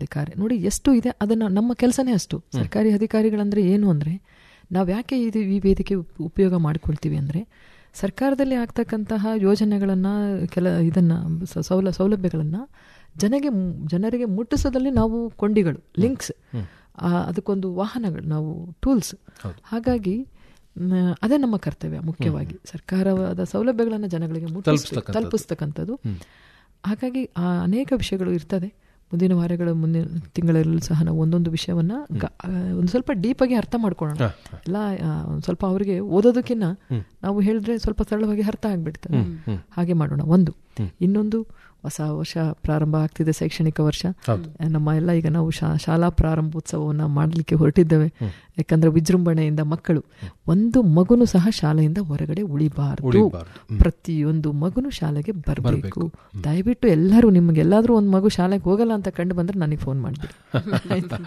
ಬರುತ್ತೆ ಕಾರ್ಯ ನೋಡಿ ಎಷ್ಟು ಇದೆ ಅದನ್ನು ನಮ್ಮ ಕೆಲಸನೇ ಅಷ್ಟು ಸರ್ಕಾರಿ ಅಧಿಕಾರಿಗಳಂದ್ರೆ ಏನು ಅಂದರೆ ನಾವು ಯಾಕೆ ಇದು ಈ ವೇದಿಕೆ ಉಪ್- ಉಪಯೋಗ ಮಾಡ್ಕೊಳ್ತೀವಿ ಅಂದರೆ ಸರ್ಕಾರದಲ್ಲಿ ಆಗ್ತಕ್ಕಂತಹ ಯೋಜನೆಗಳನ್ನು ಕೆಲ ಇದನ್ನು ಸೌಲ ಸೌಲಭ್ಯಗಳನ್ನು ಜನಗೆ ಮು- ಜನರಿಗೆ ಮುಟ್ಟಿಸೋದಲ್ಲಿ ನಾವು ಕೊಂಡಿಗಳು ಲಿಂಕ್ಸ್ ಅದಕ್ಕೊಂದು ವಾಹನಗಳು ನಾವು ಟೂಲ್ಸ್ ಹಾಗಾಗಿ ಮ್, ಅದೇ ನಮ್ಮ ಕರ್ತವ್ಯ ಮುಖ್ಯವಾಗಿ ಸರ್ಕಾರದ ಸೌಲಭ್ಯಗಳನ್ನು ಜನಗಳಿಗೆ ಮುಟ್ಟಿಸ್ ತಲುಪಿಸ್ತಕ್ಕಂಥದ್ದು. ತಲುಪಿಸ್ತಕ್ಕಂಥದ್ದು ಹಾಗಾಗಿ ಆ ಅನೇಕ ವಿಷಯಗಳು ಇರ್ತದೆ ಮುಂದಿನ ವಾರಗಳ ಮುಂದಿನ ತಿಂಗಳಲ್ಲೂ ಸಹ ನಾವು ಒಂದೊಂದು ವಿಷಯವನ್ನ ಗ- ಆ, ಒಂದು ಸ್ವಲ್ಪ ಡೀಪಾಗಿ ಅರ್ಥ ಮಾಡ್ಕೊಳ್ಳೋಣ ಎಲ್ಲ ಆ, ಒಂದು ಸ್ವಲ್ಪ ಅವರಿಗೆ ಓದೋದಕ್ಕಿಂತ ನಾವು ಹೇಳಿದ್ರೆ ಸ್ವಲ್ಪ ಸರಳವಾಗಿ ಅರ್ಥ ಆಗ್ಬಿಡ್ತದೆ ಹಾಗೆ ಮಾಡೋಣ ಒಂದು ಇನ್ನೊಂದು ಹೊಸ ವರ್ಷ ಪ್ರಾರಂಭ ಆಗ್ತಿದೆ ಶೈಕ್ಷಣಿಕ ವರ್ಷ ನಮ್ಮ ಎಲ್ಲ ಈಗ ನಾವು ಶಾ- ಶಾಲಾ ಪ್ರಾರಂಭೋತ್ಸವವನ್ನ ಮಾಡಲಿಕ್ಕೆ ಹೊರಟಿದ್ದೇವೆ ಯಾಕಂದ್ರೆ ವಿಜೃಂಭಣೆಯಿಂದ ಮಕ್ಕಳು ಒಂದು ಮಗುನು ಸಹ ಶಾಲೆಯಿಂದ ಹೊರಗಡೆ ಉಳಿಬಾರದು ಉಳಿಬಾರ್ದು. ಪ್ರತಿಯೊಂದು ಮಗುನು ಶಾಲೆಗೆ ಬರಬೇಕು ದಯವಿಟ್ಟು ಎಲ್ಲರೂ ನಿಮ್ಗೆ ಎಲ್ಲಾದ್ರೂ ಒಂದು ಮಗು ಶಾಲೆಗೆ ಹೋಗಲ್ಲ ಅಂತ ಕಂಡು ಬಂದ್ರೆ ನನಗೆ ಫೋನ್ ಮಾಡಿಬಿಡಿ ಆಯ್ತಾ?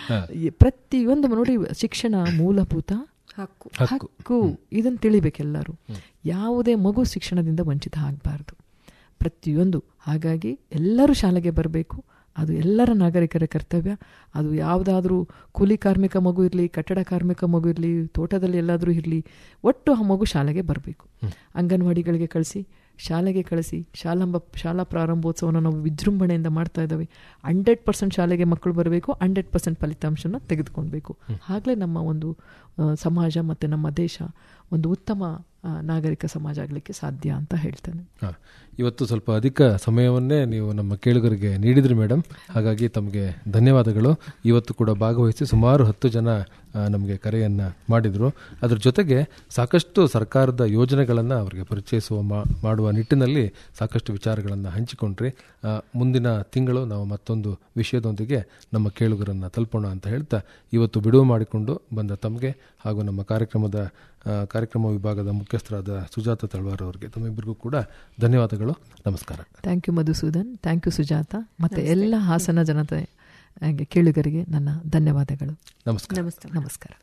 ಈ ಪ್ರತಿಯೊಂದು ನೋಡಿ ಶಿಕ್ಷಣ ಮೂಲಭೂತ ಹಕ್ಕು ಹಕ್ಕು ಇದನ್ನು ತಿಳಿಬೇಕೆಲ್ಲರೂ ಯಾವುದೇ ಮಗು ಶಿಕ್ಷಣದಿಂದ ವಂಚಿತ ಆಗಬಾರ್ದು ಪ್ರತಿಯೊಂದು ಹಾಗಾಗಿ ಎಲ್ಲರೂ ಶಾಲೆಗೆ ಬರಬೇಕು ಅದು ಎಲ್ಲರ ನಾಗರಿಕರ ಕರ್ತವ್ಯ ಅದು ಯಾವುದಾದ್ರೂ ಕೂಲಿ ಕಾರ್ಮಿಕ ಮಗು ಇರಲಿ ಕಟ್ಟಡ ಕಾರ್ಮಿಕ ಮಗು ಇರಲಿ ತೋಟದಲ್ಲಿ ಎಲ್ಲಾದರೂ ಇರಲಿ ಒಟ್ಟು ಆ ಮಗು ಶಾಲೆಗೆ ಬರಬೇಕು ಅಂಗನವಾಡಿಗಳಿಗೆ ಕಳಿಸಿ ಶಾಲೆಗೆ ಕಳಿಸಿ ಶಾಲಾಂಬ ಶಾಲಾ ಪ್ರಾರಂಭೋತ್ಸವನ ನಾವು ವಿಜೃಂಭಣೆಯಿಂದ ಮಾಡ್ತಾ ಇದ್ದಾವೆ ಹಂಡ್ರೆಡ್ ಪರ್ಸೆಂಟ್ ಶಾಲೆಗೆ ಮಕ್ಕಳು ಬರಬೇಕು ಹಂಡ್ರೆಡ್ ಪರ್ಸೆಂಟ್ ಫಲಿತಾಂಶನ ತೆಗೆದುಕೊಳ್ಬೇಕು ಆಗಲೇ ನಮ್ಮ ಒಂದು ಆ, ಸಮಾಜ ಮತ್ತು ನಮ್ಮ ದೇಶ ಒಂದು ಉತ್ತಮ ಆ, ನಾಗರಿಕ ಸಮಾಜ ಆಗಲಿಕ್ಕೆ ಸಾಧ್ಯ ಅಂತ ಹೇಳ್ತೇನೆ ಹಾ. ಇವತ್ತು ಸ್ವಲ್ಪ ಅಧಿಕ ಸಮಯವನ್ನೇ ನೀವು ನಮ್ಮ ಕೇಳುಗರಿಗೆ ನೀಡಿದ್ರಿ ಮೇಡಮ್ ಹಾಗಾಗಿ ತಮಗೆ ಧನ್ಯವಾದಗಳು ಇವತ್ತು ಕೂಡ ಭಾಗವಹಿಸಿ ಸುಮಾರು ಹತ್ತು ಜನ ಆ, ನಮಗೆ ಕರೆಯನ್ನು ಮಾಡಿದರು ಅದ್ರ ಜೊತೆಗೆ ಸಾಕಷ್ಟು ಸರ್ಕಾರದ ಯೋಜನೆಗಳನ್ನು ಅವರಿಗೆ ಪರಿಚಯಿಸುವ ಮಾ- ಮಾಡುವ ನಿಟ್ಟಿನಲ್ಲಿ ಸಾಕಷ್ಟು ವಿಚಾರಗಳನ್ನು ಹಂಚಿಕೊಂಡ್ರಿ ಆ, ಮುಂದಿನ ತಿಂಗಳು ನಾವು ಮತ್ತೊಂದು ವಿಷಯದೊಂದಿಗೆ ನಮ್ಮ ಕೇಳುಗರನ್ನು ತಲುಪೋಣ ಅಂತ ಹೇಳ್ತಾ ಇವತ್ತು ಬಿಡುವು ಮಾಡಿಕೊಂಡು ಬಂದ ತಮಗೆ ಹಾಗೂ ನಮ್ಮ ಕಾರ್ಯಕ್ರಮದ ಆ, ಕಾರ್ಯಕ್ರಮ ವಿಭಾಗದ ಮುಖ್ಯಸ್ಥರಾದ ಸುಜಾತ ತಳವಾರ್ ಅವರಿಗೆ ತಮ್ಮಿಬ್ಬರಿಗೂ ಕೂಡ ಧನ್ಯವಾದಗಳು ನಮಸ್ಕಾರ thank you Madhusudan thank you Sujatha ಮತ್ತು ಎಲ್ಲ ಹಾಸನ ಜನತೆ ಹಾಗೆ ಕೇಳುಗರಿಗೆ ನನ್ನ ಧನ್ಯವಾದಗಳು ನಮಸ್ಕಾರ ನಮಸ್ತೆ ನಮಸ್ಕಾರ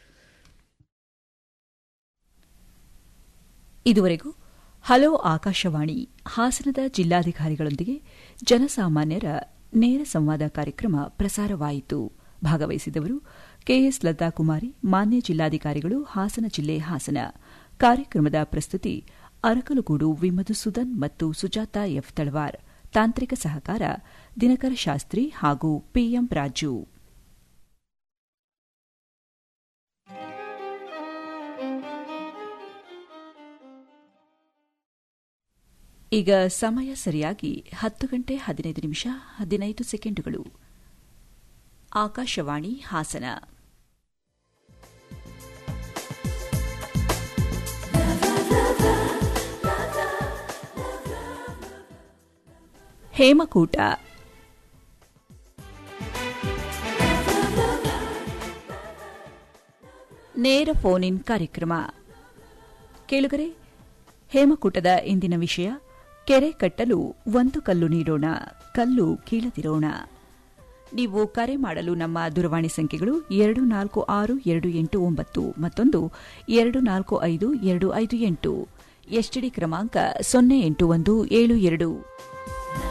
ಇದುವರೆಗೂ ಹಲೋ ಆಕಾಶವಾಣಿ ಹಾಸನದ ಜಿಲ್ಲಾಧಿಕಾರಿಗಳೊಂದಿಗೆ ಜನಸಾಮಾನ್ಯರ ನೇರ ಸಂವಾದ ಕಾರ್ಯಕ್ರಮ ಪ್ರಸಾರವಾಯಿತು ಭಾಗವಹಿಸಿದವರು ಕೆಎಸ್ ಲತಾ ಕುಮಾರಿ ಮಾನ್ಯ ಜಿಲ್ಲಾಧಿಕಾರಿಗಳು ಹಾಸನ ಜಿಲ್ಲೆ ಹಾಸನ ಕಾರ್ಯಕ್ರಮದ ಪ್ರಸ್ತುತಿ ಅರಕಲಗೂಡು ವಿಮಧುಸೂದನ್ ಮತ್ತು ಸುಜಾತ ಎಫ್ ತಳವಾರ್ ತಾಂತ್ರಿಕ ಸಹಕಾರ ದಿನಕರ ಶಾಸ್ತ್ರಿ ಹಾಗೂ ಪಿಎಂ ರಾಜು ಈಗ ಸಮಯ ಸರಿಯಾಗಿ ಹತ್ತು ಗಂಟೆ ಹದಿನೈದು ನಿಮಿಷ ಹದಿನೈದು ಸೆಕೆಂಡುಗಳು ಆಕಾಶವಾಣಿ ಹಾಸನ ಹೇಮಕೂಟ ನೇರ ಫೋನ್ ಇನ್ ಕಾರ್ಯಕ್ರಮ ಕೇಳುಗರೆ ಹೇಮಕೂಟದ ಇಂದಿನ ವಿಷಯ ಕೆರೆ ಕಟ್ಟಲು ಒಂದು ಕಲ್ಲು ನೀಡೋಣ ಕಲ್ಲು ಕೀಳದಿರೋಣ ನೀವು ಕರೆ ಮಾಡಲು ನಮ್ಮ ದೂರವಾಣಿ ಸಂಖ್ಯೆಗಳು ಎರಡು ನಾಲ್ಕು ಆರು ಎರಡು ಎಂಟು ಒಂಬತ್ತು ಮತ್ತೊಂದು ಎರಡು ನಾಲ್ಕು ಐದು ಎರಡು ಐದು ಎಂಟು ಎಸ್ಟಿಡಿ ಕ್ರಮಾಂಕ ಸೊನ್ನೆ ಎಂಟು ಒಂದು ಏಳು ಎರಡು